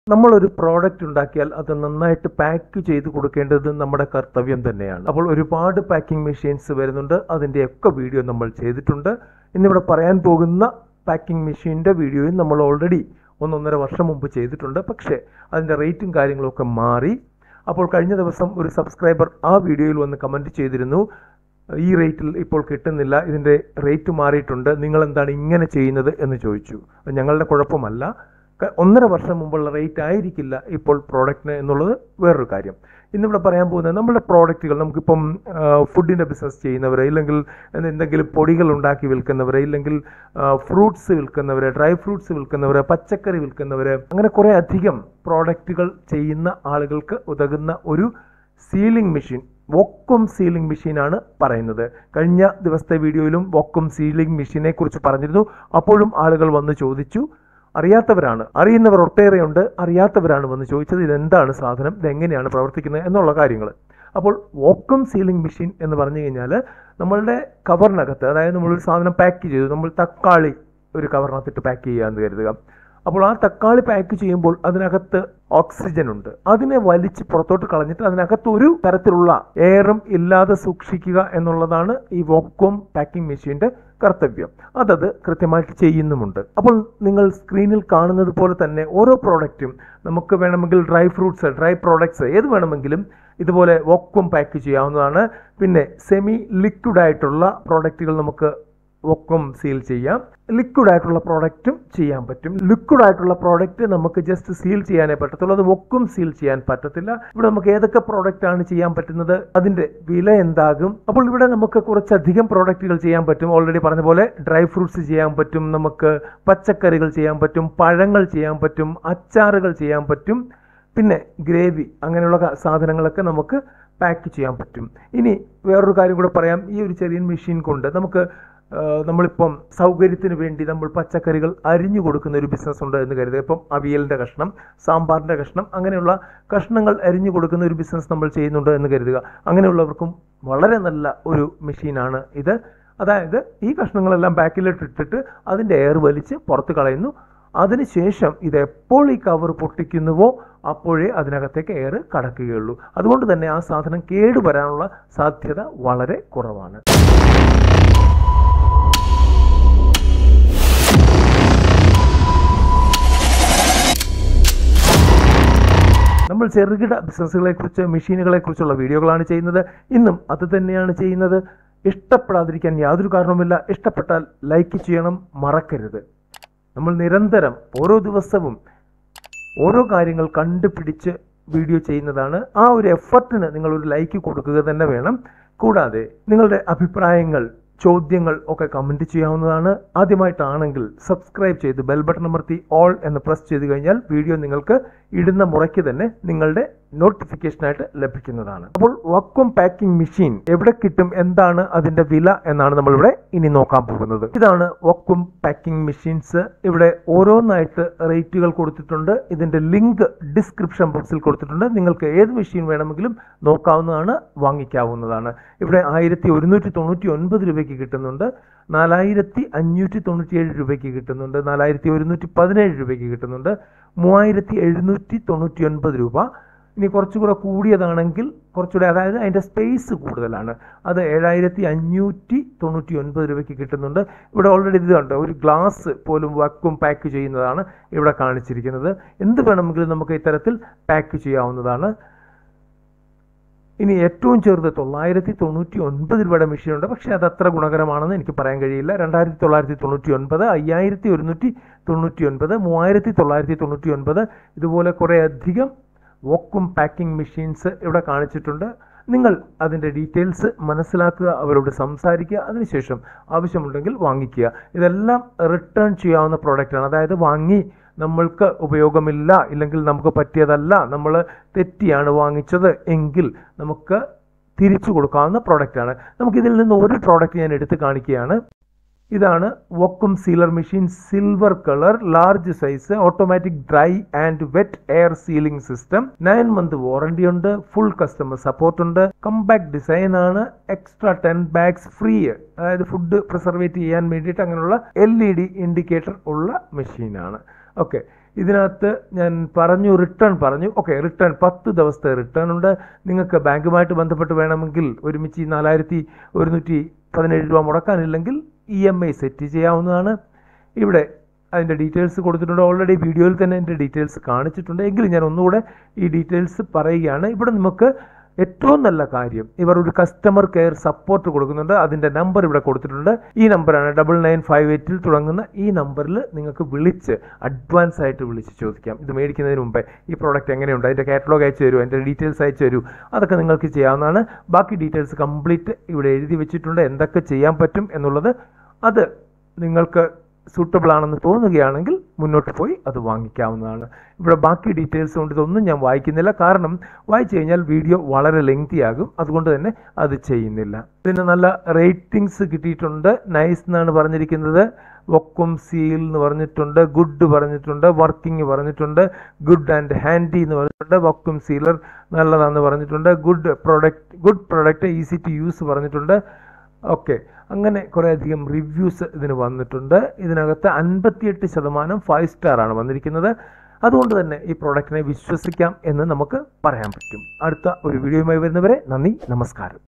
നമ്മളൊരു പ്രോഡക്റ്റ് ഉണ്ടാക്കിയാൽ അത് നന്നായിട്ട് പാക്ക് ചെയ്ത് കൊടുക്കേണ്ടത് നമ്മുടെ കർത്തവ്യം തന്നെയാണ് അപ്പോൾ ഒരുപാട് പാക്കിംഗ് മെഷീൻസ് വരുന്നുണ്ട് അതിൻ്റെയൊക്കെ വീഡിയോ നമ്മൾ ചെയ്തിട്ടുണ്ട് ഇന്നിവിടെ പറയാൻ പോകുന്ന പാക്കിംഗ് മെഷീൻ്റെ വീഡിയോയും നമ്മൾ ഓൾറെഡി ഒന്നൊന്നര വർഷം മുമ്പ് ചെയ്തിട്ടുണ്ട് പക്ഷേ അതിൻ്റെ റേറ്റും കാര്യങ്ങളൊക്കെ മാറി അപ്പോൾ കഴിഞ്ഞ ദിവസം ഒരു സബ്സ്ക്രൈബർ ആ വീഡിയോയിൽ വന്ന് കമൻറ്റ് ചെയ്തിരുന്നു ഈ റേറ്റിൽ ഇപ്പോൾ കിട്ടുന്നില്ല ഇതിൻ്റെ റേറ്റ് മാറിയിട്ടുണ്ട് നിങ്ങൾ എന്താണ് ഇങ്ങനെ ചെയ്യുന്നത് എന്ന് ചോദിച്ചു അത് ഞങ്ങളുടെ കുഴപ്പമല്ല ക- ഒന്നര വർഷം മുമ്പുള്ള റേറ്റ് ആയിരിക്കില്ല ഇപ്പോൾ പ്രോഡക്റ്റിന് എന്നുള്ളത് വേറൊരു കാര്യം ഇന്നിവിടെ പറയാൻ പോകുന്നത് നമ്മുടെ പ്രോഡക്റ്റുകൾ നമുക്കിപ്പം ഫുഡിൻ്റെ ബിസിനസ് ചെയ്യുന്നവരെ ഇല്ലെങ്കിൽ എന്തെങ്കിലും പൊടികൾ ഉണ്ടാക്കി വിൽക്കുന്നവരെ ഇല്ലെങ്കിൽ ഫ്രൂട്ട്സ് വിൽക്കുന്നവരെ ഡ്രൈ ഫ്രൂട്ട്സ് വിൽക്കുന്നവരെ പച്ചക്കറി വിൽക്കുന്നവരെ അങ്ങനെ കുറേ അധികം പ്രോഡക്റ്റുകൾ ചെയ്യുന്ന ആളുകൾക്ക് ഉതകുന്ന ഒരു സീലിംഗ് മെഷീൻ വോക്വം സീലിംഗ് മെഷീനാണ് പറയുന്നത് കഴിഞ്ഞ ദിവസത്തെ വീഡിയോയിലും വോക്വം സീലിംഗ് മെഷീനെ കുറിച്ച് പറഞ്ഞിരുന്നു അപ്പോഴും ആളുകൾ വന്ന് ചോദിച്ചു അറിയാത്തവരാണ് അറിയുന്നവർ ഒട്ടേറെയുണ്ട് അറിയാത്തവരാണ് വന്ന് ചോദിച്ചത് ഇതെന്താണ് സാധനം ഇതെങ്ങനെയാണ് പ്രവർത്തിക്കുന്നത് എന്നുള്ള കാര്യങ്ങൾ അപ്പോൾ വോക്വം സീലിംഗ് മെഷീൻ എന്ന് പറഞ്ഞു കഴിഞ്ഞാൽ നമ്മളുടെ കവറിനകത്ത് അതായത് നമ്മളൊരു സാധനം പാക്ക് ചെയ്തു നമ്മൾ തക്കാളി ഒരു കവറിനകത്തിട്ട് പാക്ക് ചെയ്യാമെന്ന് കരുതുക അപ്പോൾ ആ തക്കാളി പാക്ക് ചെയ്യുമ്പോൾ അതിനകത്ത് ഓക്സിജൻ ഉണ്ട് അതിനെ വലിച്ച് പുറത്തോട്ട് കളഞ്ഞിട്ട് അതിനകത്ത് ഒരു തരത്തിലുള്ള എയറും ഇല്ലാതെ സൂക്ഷിക്കുക എന്നുള്ളതാണ് ഈ വോക്വം പാക്കിംഗ് മെഷീന്റെ കർത്തവ്യം അതത് കൃത്യമായിട്ട് ചെയ്യുന്നുമുണ്ട് അപ്പോൾ നിങ്ങൾ സ്ക്രീനിൽ കാണുന്നത് പോലെ തന്നെ ഓരോ പ്രോഡക്റ്റും നമുക്ക് വേണമെങ്കിൽ ഡ്രൈ ഫ്രൂട്ട്സ് ഡ്രൈ പ്രോഡക്ട്സ് ഏത് വേണമെങ്കിലും ഇതുപോലെ വോക്വം പാക്ക് ചെയ്യാവുന്നതാണ് പിന്നെ സെമി ലിക്വിഡ് ആയിട്ടുള്ള പ്രോഡക്റ്റുകൾ നമുക്ക് വൊക്വം സീൽ ചെയ്യാം ലിക്വിഡ് ആയിട്ടുള്ള പ്രോഡക്റ്റും ചെയ്യാൻ പറ്റും ലിക്വിഡ് ആയിട്ടുള്ള പ്രോഡക്റ്റ് നമുക്ക് ജസ്റ്റ് സീൽ ചെയ്യാനേ പറ്റത്തുള്ളൂ അത് വൊക്വം സീൽ ചെയ്യാൻ പറ്റത്തില്ല ഇവിടെ നമുക്ക് ഏതൊക്കെ പ്രോഡക്റ്റ് ആണ് ചെയ്യാൻ പറ്റുന്നത് അതിന്റെ വില എന്താകും അപ്പോൾ ഇവിടെ നമുക്ക് കുറച്ചധികം പ്രോഡക്റ്റുകൾ ചെയ്യാൻ പറ്റും ഓൾറെഡി പറഞ്ഞ പോലെ ഡ്രൈ ഫ്രൂട്ട്സ് ചെയ്യാൻ പറ്റും നമുക്ക് പച്ചക്കറികൾ ചെയ്യാൻ പറ്റും പഴങ്ങൾ ചെയ്യാൻ പറ്റും അച്ചാറുകൾ ചെയ്യാൻ പറ്റും പിന്നെ ഗ്രേവി അങ്ങനെയുള്ള ക- സാധനങ്ങളൊക്കെ നമുക്ക് പാക്ക് ചെയ്യാൻ പറ്റും ഇനി വേറൊരു കാര്യം കൂടെ പറയാം ഈ ഒരു ചെറിയ മെഷീൻ കൊണ്ട് നമുക്ക് ആ, നമ്മളിപ്പം സൗകര്യത്തിന് വേണ്ടി നമ്മൾ പച്ചക്കറികൾ അരിഞ്ഞു കൊടുക്കുന്ന ഒരു ബിസിനസ് ഉണ്ട് എന്ന് കരുതുക ഇപ്പം അവിയലിൻ്റെ കഷ്ണം സാമ്പാറിൻ്റെ കഷ്ണം അങ്ങനെയുള്ള കഷ്ണങ്ങൾ അരിഞ്ഞു കൊടുക്കുന്ന ഒരു ബിസിനസ് നമ്മൾ ചെയ്യുന്നുണ്ട് എന്ന് കരുതുക അങ്ങനെയുള്ളവർക്കും വളരെ നല്ല ഒരു മെഷീനാണ് ഇത് അതായത് ഈ കഷ്ണങ്ങളെല്ലാം ബാക്കിലോട്ട് ഇട്ടിട്ട് അതിൻ്റെ എയർ വലിച്ച് പുറത്ത് കളയുന്നു അതിനുശേഷം ഇത് എപ്പോൾ ഈ കവർ പൊട്ടിക്കുന്നുവോ അപ്പോഴേ അതിനകത്തേക്ക് എയർ കടക്കുകയുള്ളൂ അതുകൊണ്ട് തന്നെ ആ സാധനം കേടുവരാനുള്ള സാധ്യത വളരെ കുറവാണ് നമ്മൾ ചെറുകിട ബിസിനസ്സുകളെ കുറിച്ച് മെഷീനുകളെ കുറിച്ചുള്ള വീഡിയോകളാണ് ചെയ്യുന്നത് ഇന്നും അത് തന്നെയാണ് ചെയ്യുന്നത് ഇഷ്ടപ്പെടാതിരിക്കാൻ യാതൊരു കാരണവുമില്ല ഇഷ്ടപ്പെട്ടാൽ ലൈക്ക് ചെയ്യണം മറക്കരുത് നമ്മൾ നിരന്തരം ഓരോ ദിവസവും ഓരോ കാര്യങ്ങൾ കണ്ടുപിടിച്ച് വീഡിയോ ചെയ്യുന്നതാണ് ആ ഒരു എഫർട്ടിന് നിങ്ങൾ ഒരു ലൈക്ക് കൊടുക്കുക തന്നെ വേണം കൂടാതെ നിങ്ങളുടെ അഭിപ്രായങ്ങൾ ചോദ്യങ്ങൾ ഒക്കെ കമൻറ്റ് ചെയ്യാവുന്നതാണ് ആദ്യമായിട്ടാണെങ്കിൽ സബ്സ്ക്രൈബ് ചെയ്ത് ബെൽ ബട്ടൺ അമർത്തി ഓൾ എന്ന് പ്രസ് ചെയ്ത് കഴിഞ്ഞാൽ വീഡിയോ നിങ്ങൾക്ക് ഇടുന്ന മുറയ്ക്ക് തന്നെ നിങ്ങളുടെ നോട്ടിഫിക്കേഷനായിട്ട് ലഭിക്കുന്നതാണ് അപ്പോൾ വക്വം പാക്കിംഗ് മെഷീൻ എവിടെ കിട്ടും എന്താണ് അതിന്റെ വില എന്നാണ് നമ്മളിവിടെ ഇനി നോക്കാൻ പോകുന്നത് ഇതാണ് വക്വം പാക്കിംഗ് മെഷീൻസ് ഇവിടെ ഓരോന്നായിട്ട് റേറ്റുകൾ കൊടുത്തിട്ടുണ്ട് ഇതിന്റെ ലിങ്ക് ഡിസ്ക്രിപ്ഷൻ ബോക്സിൽ കൊടുത്തിട്ടുണ്ട് നിങ്ങൾക്ക് ഏത് മെഷീൻ വേണമെങ്കിലും നോക്കാവുന്നതാണ് വാങ്ങിക്കാവുന്നതാണ് ഇവിടെ ആയിരത്തി ഒരുന്നൂറ്റി തൊണ്ണൂറ്റി ഒൻപത് രൂപയ്ക്ക് കിട്ടുന്നുണ്ട് നാലായിരത്തി അഞ്ഞൂറ്റി തൊണ്ണൂറ്റിയേഴ് രൂപയ്ക്ക് കിട്ടുന്നുണ്ട് നാലായിരത്തി ഒരുന്നൂറ്റി പതിനേഴ് രൂപയ്ക്ക് കിട്ടുന്നുണ്ട് മൂവായിരത്തി എഴുന്നൂറ്റി തൊണ്ണൂറ്റി ഒൻപത് രൂപ ഇനി കുറച്ചുകൂടെ കൂടിയതാണെങ്കിൽ കുറച്ചുകൂടെ അതായത് അതിൻ്റെ സ്പേസ് കൂടുതലാണ് അത് ഏഴായിരത്തി അഞ്ഞൂറ്റി തൊണ്ണൂറ്റി ഒൻപത് രൂപയ്ക്ക് കിട്ടുന്നുണ്ട് ഇവിടെ ഓൾറെഡി ഇത് കണ്ടോ ഒരു ഗ്ലാസ് പോലും വക്കും പാക്ക് ചെയ്യുന്നതാണ് ഇവിടെ കാണിച്ചിരിക്കുന്നത് എന്ത് വേണമെങ്കിലും നമുക്ക് ഇത്തരത്തിൽ പാക്ക് ചെയ്യാവുന്നതാണ് ഇനി ഏറ്റവും ചെറുത് തൊള്ളായിരത്തി തൊണ്ണൂറ്റി ഒൻപത് രൂപയുടെ മെഷീൻ ഉണ്ട് പക്ഷേ അത് അത്ര ഗുണകരമാണെന്ന് എനിക്ക് പറയാൻ കഴിയില്ല രണ്ടായിരത്തി തൊള്ളായിരത്തി തൊണ്ണൂറ്റി ഒൻപത് അയ്യായിരത്തി ഒരുന്നൂറ്റി തൊണ്ണൂറ്റി ഒൻപത് മൂവായിരത്തി തൊള്ളായിരത്തി തൊണ്ണൂറ്റി ഒൻപത് ഇതുപോലെ കുറേ അധികം വോക്കും പാക്കിംഗ് മെഷീൻസ് ഇവിടെ കാണിച്ചിട്ടുണ്ട് നിങ്ങൾ അതിൻ്റെ ഡീറ്റെയിൽസ് മനസ്സിലാക്കുക അവരോട് സംസാരിക്കുക അതിനുശേഷം ആവശ്യമുണ്ടെങ്കിൽ വാങ്ങിക്കുക ഇതെല്ലാം റിട്ടേൺ ചെയ്യാവുന്ന പ്രോഡക്റ്റാണ് അതായത് വാങ്ങി നമ്മൾക്ക് ഉപയോഗമില്ല ഇല്ലെങ്കിൽ നമുക്ക് പറ്റിയതല്ല നമ്മൾ തെറ്റിയാണ് വാങ്ങിച്ചത് എങ്കിൽ നമുക്ക് തിരിച്ചു കൊടുക്കാവുന്ന പ്രോഡക്റ്റാണ് നമുക്കിതിൽ നിന്ന് ഒരു പ്രോഡക്റ്റ് ഞാൻ എടുത്ത് കാണിക്കുകയാണ് ഇതാണ് vacuum sealer machine silver colour large size automatic dry and wet air sealing system nine month warranty ഉണ്ട് ഫുൾ കസ്റ്റമർ സപ്പോർട്ട് ഉണ്ട് കമ്പാക്ട് ഡിസൈൻ ആണ് എക്സ്ട്രാ ടെൻ ബാഗ്സ് ഫ്രീ അതായത് ഫുഡ് പ്രിസർവേറ്റ് ചെയ്യാൻ വേണ്ടിയിട്ട് അങ്ങനെയുള്ള എൽ ഇ ഡി ഇൻഡിക്കേറ്റർ ഉള്ള മെഷീനാണ് okay ഇതിനകത്ത് ഞാൻ പറഞ്ഞു റിട്ടേൺ പറഞ്ഞു ഓക്കെ റിട്ടേൺ പത്ത് ദിവസത്തെ റിട്ടേൺ ഉണ്ട് നിങ്ങൾക്ക് ബാങ്കുമായിട്ട് ബന്ധപ്പെട്ട് വേണമെങ്കിൽ ഒരുമിച്ച് ഈ നാലായിരത്തി ഒരുന്നൂറ്റി പതിനേഴ് രൂപ മുടക്കാനില്ലെങ്കിൽ ഇ എം ഐ സെറ്റ് ചെയ്യാവുന്നതാണ് ഇവിടെ അതിൻ്റെ ഡീറ്റെയിൽസ് കൊടുത്തിട്ടുണ്ട് ഓൾറെഡി വീഡിയോയിൽ തന്നെ എൻ്റെ ഡീറ്റെയിൽസ് കാണിച്ചിട്ടുണ്ട് എങ്കിലും ഞാൻ ഒന്നുകൂടെ ഈ ഡീറ്റെയിൽസ് പറയുകയാണ് ഇവിടെ നമുക്ക് ഏറ്റവും നല്ല കാര്യം ഇവർ ഒരു കസ്റ്റമർ കെയർ സപ്പോർട്ട് കൊടുക്കുന്നുണ്ട് അതിൻ്റെ നമ്പർ ഇവിടെ കൊടുത്തിട്ടുണ്ട് ഈ നമ്പറാണ് ഡബിൾ നയൻ ഫൈവ് എയ്റ്റിൽ തുടങ്ങുന്ന ഈ നമ്പറിൽ നിങ്ങൾക്ക് വിളിച്ച് അഡ്വാൻസ് ആയിട്ട് വിളിച്ച് ചോദിക്കാം ഇത് മേടിക്കുന്നതിന് മുമ്പേ ഈ പ്രോഡക്റ്റ് എങ്ങനെയുണ്ട് അതിൻ്റെ കാറ്റലോഗ് അയച്ചു തരൂ അതിൻ്റെ ഡീറ്റെയിൽസ് അയച്ചു തരൂ അതൊക്കെ നിങ്ങൾക്ക് ചെയ്യാവുന്നതാണ് ബാക്കി ഡീറ്റെയിൽസ് കംപ്ലീറ്റ് ഇവിടെ എഴുതി വെച്ചിട്ടുണ്ട് എന്തൊക്കെ ചെയ്യാൻ പറ്റും എന്നുള്ളത് അത് നിങ്ങൾക്ക് സൂട്ടബിൾ ആണെന്ന് തോന്നുകയാണെങ്കിൽ മുന്നോട്ട് പോയി അത് വാങ്ങിക്കാവുന്നതാണ് ഇവിടെ ബാക്കി ഡീറ്റെയിൽസ് കൊണ്ട് ഇതൊന്നും ഞാൻ വായിക്കുന്നില്ല കാരണം വായിച്ചു കഴിഞ്ഞാൽ വീഡിയോ വളരെ ലെങ്തി ആകും അതുകൊണ്ട് തന്നെ അത് ചെയ്യുന്നില്ല പിന്നെ നല്ല റേറ്റിംഗ്സ് കിട്ടിയിട്ടുണ്ട് നൈസ് എന്നാണ് പറഞ്ഞിരിക്കുന്നത് വൊക്കും സീൽ എന്ന് പറഞ്ഞിട്ടുണ്ട് ഗുഡ് പറഞ്ഞിട്ടുണ്ട് വർക്കിംഗ് പറഞ്ഞിട്ടുണ്ട് ഗുഡ് ആൻഡ് ഹാൻഡി എന്ന് പറഞ്ഞിട്ടുണ്ട് വൊക്കും സീലർ നല്ലതാണെന്ന് പറഞ്ഞിട്ടുണ്ട് good product good product easy to use പറഞ്ഞിട്ടുണ്ട് ഓക്കെ അങ്ങനെ കുറേ അധികം റിവ്യൂസ് ഇതിന് വന്നിട്ടുണ്ട് ഇതിനകത്ത് അൻപത്തിയെട്ട് ശതമാനം ഫൈവ് സ്റ്റാർ ആണ് വന്നിരിക്കുന്നത് അതുകൊണ്ട് തന്നെ ഈ പ്രോഡക്റ്റിനെ വിശ്വസിക്കാം എന്ന് നമുക്ക് പറയാൻ പറ്റും അടുത്ത ഒരു വീഡിയോയുമായി വരുന്നവരെ നന്ദി നമസ്കാരം